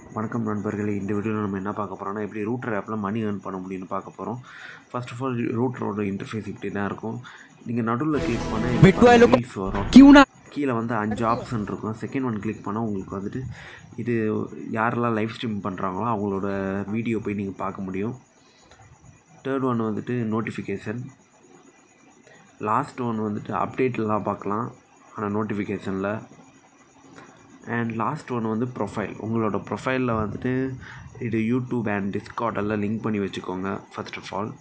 வணக்கம் நண்பர்களே இந்த வீடியோவில் நம்ம என்ன பார்க்க போகிறோம்னா எப்படி ரூட்டர் ஆப்பில் மணி ஏர்ன் பண்ண முடியும்னு பார்க்க போகிறோம் ஃபர்ஸ்ட் ஆஃப் ஆல் ரூட்டரோட இன்டர்ஃபேஸ் இப்படி தான் இருக்கும் நீங்கள் நடுவில் கிளிக் Bitcoin பண்ண ரீல்ஸ் வரும் क्यों ना கீழே வந்து அஞ்சு ஆப்ஷன் இருக்கும் செகண்ட் ஒன் கிளிக் பண்ணால் உங்களுக்கு வந்துட்டு இது யாரெல்லாம் லைவ் ஸ்ட்ரீம் பண்ணுறாங்களோ அவங்களோட வீடியோ போய் நீங்கள் பார்க்க முடியும் தேர்ட் ஒன் வந்துட்டு நோட்டிஃபிகேஷன் லாஸ்ட் ஒன் வந்துட்டு அப்டேட்லாம் பார்க்கலாம் ஆனால் நோட்டிஃபிகேஷனில் அண்ட் லாஸ்ட் ஒன் வந்து ப்ரொஃபைல் உங்களோட ப்ரொஃபைலில் வந்துட்டு இது யூடியூப் அண்ட் டிஸ்கார்ட் எல்லாம் லிங்க் பண்ணி வச்சுக்கோங்க ஃபர்ஸ்ட் ஆஃப் ஆல்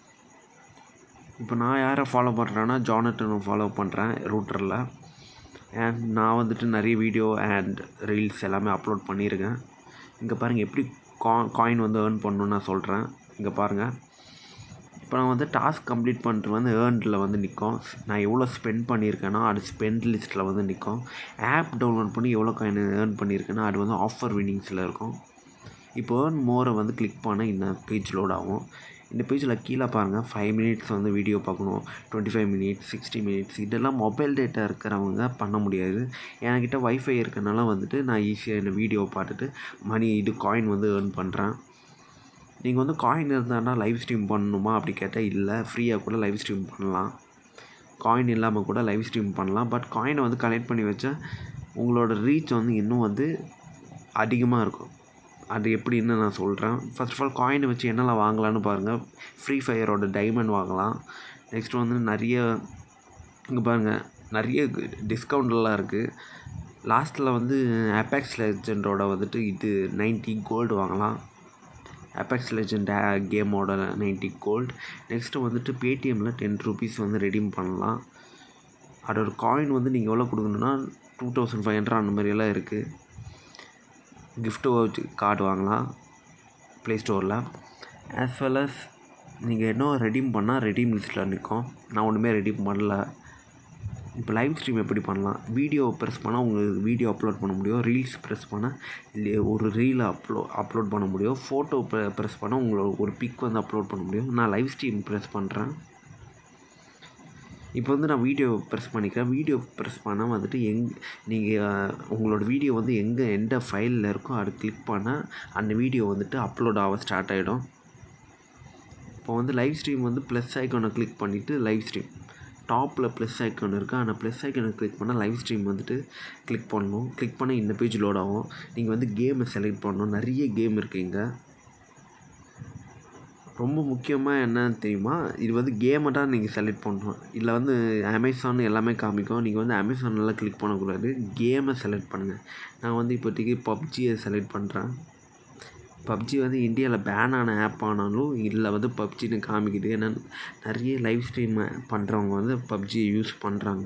இப்போ நான் யாரை ஃபாலோ பண்ணுறேன்னா ஜானட்டனை ஃபாலோ பண்ணுறேன் ரூட்டரில் அண்ட் நான் வந்துட்டு நிறைய வீடியோ அண்ட் ரீல்ஸ் எல்லாமே அப்லோட் பண்ணியிருக்கேன் இங்கே பாருங்கள் எப்படி கா காயின் வந்து ஏர்ன் பண்ணணும்னு நான் சொல்கிறேன் இங்கே பாருங்கள் இப்போ நான் வந்து டாஸ்க் கம்ப்ளீட் பண்ணிட்டு வந்து ஏர்னில் வந்து நிற்கும் நான் எவ்வளோ ஸ்பெண்ட் பண்ணியிருக்கேனோ அது ஸ்பெண்ட் லிஸ்ட்டில் வந்து நிற்கும் ஆப் டவுன்லோட் பண்ணி எவ்வளோ காயின் ஏர்ன் பண்ணியிருக்கேனோ அது வந்து ஆஃபர் வின்னிங்ஸில் இருக்கும் இப்போ ஏர்ன் மோரை வந்து கிளிக் பண்ண இந்த பேஜ் லோட் ஆகும் இந்த பேஜில் கீழே பாருங்கள் ஃபைவ் மினிட்ஸ் வந்து வீடியோ பார்க்கணும் twenty five minutes sixty minutes இதெல்லாம் மொபைல் டேட்டா இருக்கிறவங்க பண்ண முடியாது என்கிட்ட வைஃபை இருக்கனால வந்துட்டு நான் ஈஸியாக இந்த வீடியோ பார்த்துட்டு மணி இது காயின் வந்து ஏர்ன் பண்ணுறேன் நீங்கள் வந்து காயின் இருந்தானா லைவ் ஸ்ட்ரீம் பண்ணணுமா அப்படி கேட்டால் இல்லை ஃப்ரீயாக கூட லைவ் ஸ்ட்ரீம் பண்ணலாம் காயின் இல்லாமல் கூட லைவ் ஸ்ட்ரீம் பண்ணலாம் பட் காயினை வந்து கலெக்ட் பண்ணி வச்சா உங்களோட ரீச் வந்து இன்னும் வந்து அதிகமாக இருக்கும் அது எப்படின்னு நான் சொல்கிறேன் ஃபர்ஸ்ட் ஆஃப் ஆல் காயினை வச்சு என்னெல்லாம் வாங்கலாம்னு பாருங்கள் ஃப்ரீ ஃபயரோட டைமண்ட் வாங்கலாம் நெக்ஸ்ட் வந்து நிறைய இங்கே பாருங்கள் நிறைய டிஸ்கவுண்ட்லாம் இருக்குது லாஸ்ட்டில் வந்து அபேக்ஸ் லெஜெண்டோட வந்துட்டு இது நைன்ட்டி கோல்டு வாங்கலாம் அபெக்ஸ் லெஜெண்ட் கேமோட நைன்ட்டி கோல்ட் நெக்ஸ்ட்டு வந்துட்டு பேடிஎம்மில் டென் ருபீஸ் வந்து ரெடீம் பண்ணலாம் அதோட காயின் வந்து நீங்கள் எவ்வளோ கொடுக்கணுன்னா டூ தௌசண்ட் ஃபைவ் ஹண்ட்ரட் அந்த மாதிரியெல்லாம் இருக்குது gift வச்சு கார்டு வாங்கலாம் ப்ளே ஸ்டோரில் ஆஸ் வெல் அஸ் நீங்கள் இன்னும் ரெடீம் பண்ணால் ரெடீம் லிஸ்ட்டில் நிற்கும் நான் ஒன்றுமே ரெடீம் பண்ணல இப்போ லைவ் ஸ்ட்ரீம் எப்படி பண்ணலாம் வீடியோ ப்ரெஸ் பண்ணால் உங்களுக்கு வீடியோ அப்லோட் பண்ண முடியும் ரீல்ஸ் ப்ரெஸ் பண்ணால் இல்லை ஒரு ரீலை அப்லோ அப்லோட் பண்ண முடியும் ஃபோட்டோ ப்ரெஸ் பண்ணால் உங்களோட ஒரு பிக் வந்து அப்லோட் பண்ண முடியும் நான் லைவ் ஸ்ட்ரீம் ப்ரெஸ் பண்ணுறேன் இப்போ வந்து நான் வீடியோ ப்ரெஸ் பண்ணிக்கிறேன் வீடியோ ப்ரெஸ் பண்ணால் வந்துட்டு எங் நீங்கள் உங்களோட வீடியோ வந்து எங்கே எந்த ஃபைலில் இருக்கோ அது கிளிக் பண்ணால் அந்த வீடியோ வந்துட்டு அப்லோட் ஆக ஸ்டார்ட் ஆகிடும் இப்போ வந்து லைவ் ஸ்ட்ரீம் வந்து ப்ளஸ் ஐக்கானை கிளிக் பண்ணிவிட்டு லைவ் ஸ்ட்ரீம் டாப்பில் ப்ளஸ் ஐக்கான் இருக்குது அந்த ப்ளஸ் ஐக்கானை கிளிக் பண்ணால் லைவ் ஸ்ட்ரீம் வந்துட்டு கிளிக் பண்ணணும் கிளிக் பண்ணால் இந்த பேஜ் லோட் ஆகும் நீங்கள் வந்து கேமை செலக்ட் பண்ணணும் நிறைய கேம் இருக்குது இங்கே ரொம்ப முக்கியமாக என்னன்னு தெரியுமா இது வந்து கேமை தான் நீங்கள் செலக்ட் பண்ணணும் இதில் வந்து அமேசான் எல்லாமே காமிக்கும் நீங்கள் வந்து அமேசானெல்லாம் கிளிக் பண்ணக்கூடாது கேமை செலக்ட் பண்ணுங்கள் நான் வந்து இப்போதைக்கு பப்ஜியை செலக்ட் பண்ணுறேன் பப்ஜி வந்து இந்தியாவில் பேன் ஆன ஆப் ஆனாலும் இதில் வந்து பப்ஜின்னு காமிக்குது ஏன்னா நிறைய லைவ் ஸ்ட்ரீம் பண்ணுறவங்க வந்து பப்ஜியை யூஸ் பண்ணுறாங்க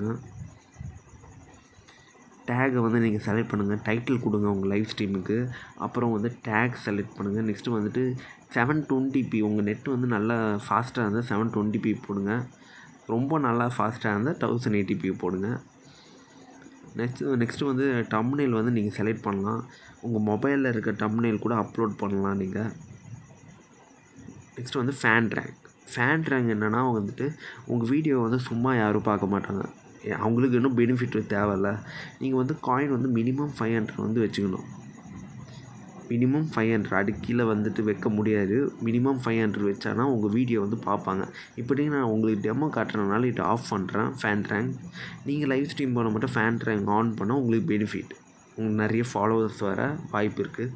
டேகை வந்து நீங்கள் செலக்ட் பண்ணுங்கள் டைட்டில் கொடுங்க உங்கள் லைவ் ஸ்ட்ரீமுக்கு அப்புறம் வந்து டேக் செலக்ட் பண்ணுங்கள் நெக்ஸ்ட்டு வந்துட்டு செவன் டுவெண்ட்டி உங்கள் நெட் வந்து நல்லா ஃபாஸ்ட்டாக இருந்தால் செவன் டுவெண்ட்டி போடுங்க ரொம்ப நல்லா ஃபாஸ்ட்டாக இருந்தால் தௌசண்ட் எயிட்டி போடுங்க நெக்ஸ்ட்டு நெக்ஸ்ட்டு வந்து டம்னேல் வந்து நீங்கள் செலக்ட் பண்ணலாம் உங்கள் மொபைலில் இருக்க டம்னேல் கூட அப்லோட் பண்ணலாம் நீங்கள் நெக்ஸ்ட்டு வந்து ஃபேன் ரேங்க் ஃபேன் ரேங்க் என்னென்னா வந்துட்டு உங்கள் வீடியோ வந்து சும்மா யாரும் பார்க்க மாட்டாங்க ஏ- அவங்களுக்கு இன்னும் பெனிஃபிட் தேவையில்ல நீங்கள் வந்து காயின் வந்து மினிமம் ஃபைவ் ஹண்ட்ரட் வந்து வச்சுக்கணும் மினிமம் ஃபைவ் ஹண்ட்ரட் அதுக்கு கீழே வந்துட்டு வைக்க முடியாது மினிமம் ஃபைவ் ஹண்ட்ரட் வச்சானா உங்கள் வீடியோ வந்து பார்ப்பாங்க இப்படி நான் உங்களுக்கு டெமோ காட்டுறதுனால இதை ஆஃப் பண்ணுறேன் ஃபேன் ரேங்க் நீங்கள் லைவ் ஸ்ட்ரீம் பண்ண மட்டும் ஃபேன் ரேங்க் ஆன் பண்ணால் உங்களுக்கு பெனிஃபிட் உங்களுக்கு நிறைய ஃபாலோவர்ஸ் வர வாய்ப்பு இருக்குது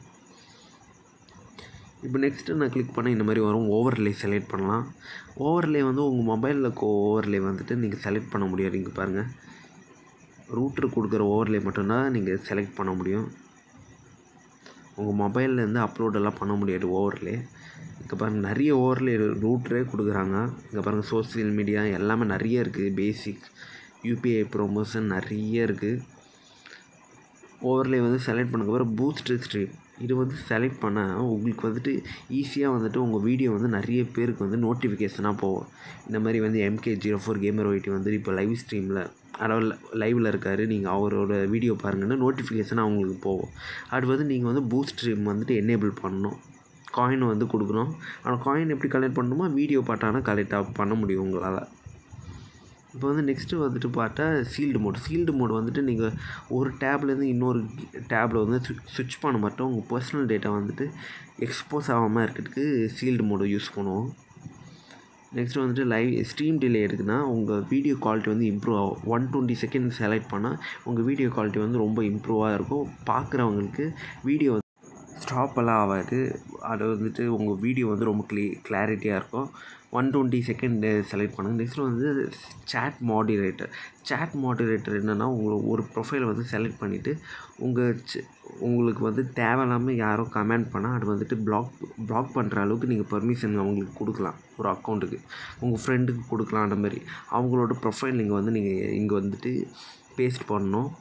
இப்போ நெக்ஸ்ட்டு நான் கிளிக் பண்ண இந்த மாதிரி வரும் ஓவர்லே செலக்ட் பண்ணலாம் ஓவர்லே வந்து உங்கள் மொபைலில் இருக்க ஓவர்லே வந்துட்டு நீங்கள் செலக்ட் பண்ண முடியாது இங்கே பாருங்கள் ரூட்டர் கொடுக்குற ஓவர்லே மட்டும்தான் நீங்கள் செலக்ட் பண்ண முடியும் உங்கள் மொபைல்லேருந்து அப்லோடெல்லாம் பண்ண முடியாது ஓவர்லே இங்கே பாருங்கள் நிறைய ஓவர்லே ரூட்டரே கொடுக்குறாங்க இங்கே பாருங்கள் சோஷியல் மீடியா எல்லாமே நிறைய இருக்குது பேசிக் யூபிஐ ப்ரொமோஷன் நிறைய இருக்குது ஓவர்லே வந்து செலக்ட் பண்ணக்கப்புறம் பூஸ்ட் ஸ்ட்ரீம் இது வந்து செலக்ட் பண்ணால் உங்களுக்கு வந்துட்டு ஈஸியாக வந்துட்டு உங்கள் வீடியோ வந்து நிறைய பேருக்கு வந்து நோட்டிஃபிகேஷனாக போகும் இந்த மாதிரி வந்து எம்கே ஜீரோ ஃபோர் கேமர் ஒயிட்டி வந்து இப்போ லைவ் ஸ்ட்ரீமில் அதாவது லைவில் இருக்கார் நீங்கள் அவரோட வீடியோ பாருங்கன்னா நோட்டிஃபிகேஷன் அவங்களுக்கு போகும் அது வந்து நீங்கள் வந்து பூஸ்ட் ஸ்ட்ரீம் வந்துட்டு எனேபிள் பண்ணணும் காயின் வந்து கொடுக்கணும் ஆனால் காயின் எப்படி கலெக்ட் பண்ணணுமா வீடியோ பார்த்தானா கலெக்டாக பண்ண முடியும் உங்களால் இப்போ வந்து நெக்ஸ்ட்டு வந்துட்டு பார்த்தா சீல்டு மோட் சீல்டு மோட் வந்துட்டு நீங்கள் ஒரு டேப்லேருந்து இன்னொரு டேப்பில் வந்து ஸ்விட்ச் பண்ண மாட்டோம் உங்கள் பர்சனல் டேட்டா வந்துட்டு எக்ஸ்போஸ் ஆகாமல் இருக்கிறதுக்கு சீல்டு மோடை யூஸ் பண்ணுவோம் நெக்ஸ்ட் வந்துட்டு லைவ் ஸ்ட்ரீம் டிலே இருக்குன்னா உங்கள் வீடியோ குவாலிட்டி வந்து இம்ப்ரூவ் ஆகும் ஒன் டுவெண்ட்டி செகண்ட் செலக்ட் பண்ணால் உங்கள் வீடியோ குவாலிட்டி வந்து ரொம்ப இம்ப்ரூவாக இருக்கும் பார்க்குறவங்களுக்கு வீடியோ ஸ்டாப் எல்லாம் ஆகாது அது வந்துட்டு உங்கள் வீடியோ வந்து ரொம்ப க்ளீ கிளாரிட்டியாக இருக்கும் ஒன் டுவெண்ட்டி செகண்ட் செலக்ட் பண்ணுங்கள் நெக்ஸ்ட் வந்து சேட் மாடிரேட்டர் சேட் மாடிரேட்டர் என்னென்னா உங்களை ஒரு ப்ரொஃபைலை வந்து செலக்ட் பண்ணிவிட்டு உங்கள் உங்களுக்கு வந்து தேவையில்லாமல் யாரோ கமெண்ட் பண்ணால் அது வந்துட்டு பிளாக் பிளாக் பண்ணுற அளவுக்கு நீங்கள் பர்மிஷன் அவங்களுக்கு கொடுக்கலாம் ஒரு அக்கௌண்ட்டுக்கு உங்கள் ஃப்ரெண்டுக்கு கொடுக்கலாம் அந்த மாதிரி அவங்களோட ப்ரொஃபைல் நீங்கள் வந்து நீங்கள் இங்கே வந்துட்டு பேஸ்ட் பண்ணணும்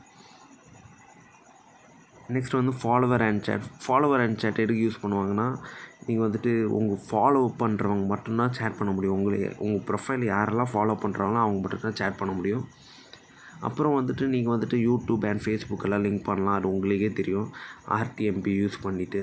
நெக்ஸ்ட் வந்து follower and chat follower and chat எதுக்கு யூஸ் பண்ணுவாங்கன்னா நீங்கள் வந்துட்டு உங்கள் ஃபாலோ பண்ணுறவங்க மட்டும்தான் சேட் பண்ண முடியும் உங்களை உங்கள் ப்ரொஃபைல் யாரெல்லாம் ஃபாலோ பண்ணுறாங்களோ அவங்க மட்டும்தான் சேட் பண்ண முடியும் அப்புறம் வந்துட்டு நீங்கள் வந்துட்டு யூடியூப் அண்ட் ஃபேஸ்புக் எல்லாம் லிங்க் பண்ணலாம் அது உங்களுக்கே தெரியும் ஆர்டிஎம்பி யூஸ் பண்ணிவிட்டு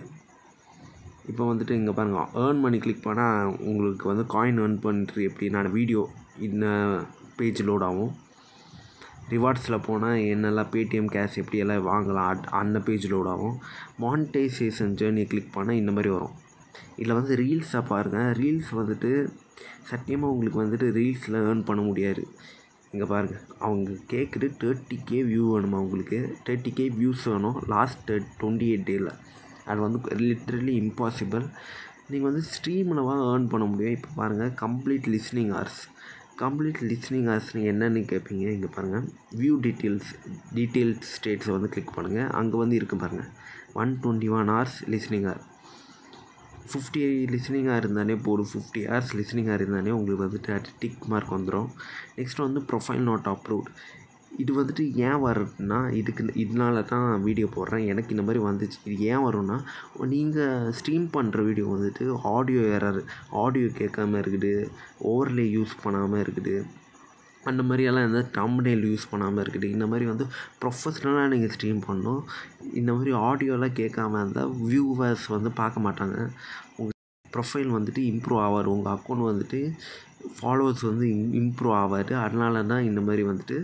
இப்போ வந்துட்டு இங்கே பாருங்கள் ஏர்ன் பண்ணி கிளிக் பண்ணால் உங்களுக்கு வந்து காயின் ஏர்ன் பண்ணுறது எப்படி நான் வீடியோ இந்த பேஜ் லோட் ஆகும் ரிவார்ட்ஸில் போனால் என்னெல்லாம் பேடிஎம் கேஷ் எப்படி எல்லாம் வாங்கலாம் அட் அந்த பேஜ் லோட் ஆகும் மானிட்டைசேஷன் ஜேர்னியை கிளிக் பண்ணால் இந்த மாதிரி வரும் இதில் வந்து ரீல்ஸாக பாருங்கள் ரீல்ஸ் வந்துட்டு சத்தியமாக உங்களுக்கு வந்துட்டு ரீல்ஸில் ஏர்ன் பண்ண முடியாது இங்கே பாருங்கள் அவங்க கேட்குறது தேர்ட்டி கே வியூ வேணுமா உங்களுக்கு தேர்ட்டி கே வியூஸ் வேணும் லாஸ்ட் டுவெண்ட்டி எயிட் டேயில் அது வந்து லிட்ரலி இம்பாசிபிள் நீங்கள் வந்து ஸ்ட்ரீமில் தான் ஏர்ன் பண்ண முடியும் இப்போ பாருங்கள் complete listening hours complete listening hours நீங்கள் என்னென்னு கேட்பீங்க இங்கே பாருங்கள் வியூ டீட்டெயில்ஸ் டீட்டெயில்ஸ் ஸ்டேட்ஸை வந்து கிளிக் பண்ணுங்கள் அங்கே வந்து இருக்குது பாருங்கள் one twenty one hours listening hour fifty லிஸ்னிங்காக இருந்தாலே போதும் ஃபிஃப்டி ஹவர்ஸ் லிஸ்னிங்காக இருந்தாலே உங்களுக்கு வந்துட்டு அது டிக் மார்க் வந்துடும் நெக்ஸ்ட் வந்து ப்ரொஃபைல் நாட் அப்ரூவ்ட் இது வந்துட்டு ஏன் வருதுன்னா இதுக்கு இதனால தான் நான் வீடியோ போடுறேன் எனக்கு இந்த மாதிரி வந்துச்சு இது ஏன் வரும்னா நீங்கள் ஸ்ட்ரீம் பண்ணுற வீடியோ வந்துட்டு ஆடியோ எரர் ஆடியோ கேட்காம இருக்குது ஓவர்லே யூஸ் பண்ணாமல் இருக்குது அந்த மாதிரியெல்லாம் எந்த தம்ப்நெயில் யூஸ் பண்ணாமல் இருக்குது இந்த மாதிரி வந்து ப்ரொஃபஷ்னலாக நீங்கள் ஸ்ட்ரீம் பண்ணணும் இந்த மாதிரி ஆடியோலாம் கேட்காம இருந்தால் வியூவர்ஸ் வந்து பார்க்க மாட்டாங்க உங்கள் ப்ரொஃபைல் வந்துட்டு இம்ப்ரூவ் ஆவார் உங்கள் அக்கௌண்ட் வந்துட்டு ஃபாலோவர்ஸ் வந்து இம்ப்ரூவ் ஆவார் அதனால தான் இந்த மாதிரி வந்துட்டு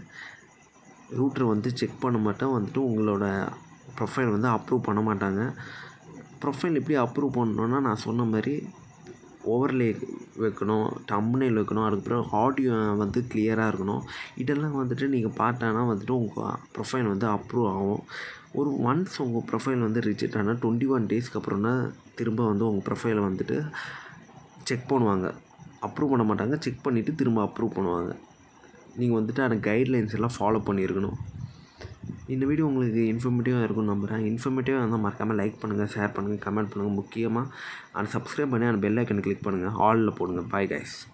ரூட்டர் வந்து செக் பண்ண மாட்டேன் வந்துட்டு உங்களோட ப்ரொஃபைல் வந்து அப்ரூவ் பண்ண மாட்டாங்க ப்ரொஃபைல் எப்படி அப்ரூவ் பண்ணணுன்னா நான் சொன்ன மாதிரி ஓவர்லே வைக்கணும் தம்ப்நெயில் வைக்கணும் அதுக்கப்புறம் ஆடியோ வந்து கிளியராக இருக்கணும் இதெல்லாம் வந்துட்டு நீங்கள் பார்த்தானா வந்துட்டு உங்கள் ப்ரொஃபைல் வந்து அப்ரூவ் ஆகும் ஒரு ஒன்ஸ் உங்கள் ப்ரொஃபைல் வந்து ரிஜெக்ட் ஆனால் டுவெண்ட்டி ஒன் டேஸ்க்கு அப்புறம் தான் திரும்ப வந்து உங்கள் ப்ரொஃபைலை வந்துட்டு செக் பண்ணுவாங்க அப்ரூவ் பண்ண மாட்டாங்க செக் பண்ணிவிட்டு திரும்ப அப்ரூவ் பண்ணுவாங்க நீங்கள் வந்துட்டு அந்த கைட்லைன்ஸ் எல்லாம் ஃபாலோ பண்ணியிருக்கணும் இந்த வீடியோ உங்களுக்கு இன்ஃபர்மேட்டிவாக இருக்கும்னு நம்புகிறேன் இன்ஃபர்மேட்டிவாக இருந்தால் மறக்காமல் லைக் பண்ணுங்கள் ஷேர் பண்ணுங்கள் கமெண்ட் பண்ணுங்கள் முக்கியமாக அந்த சப்ஸ்கிரைப் பண்ணி அந்த பெல் ஐக்கனை கிளிக் பண்ணுங்கள் ஆலில் போடுங்க பாய் கைஸ்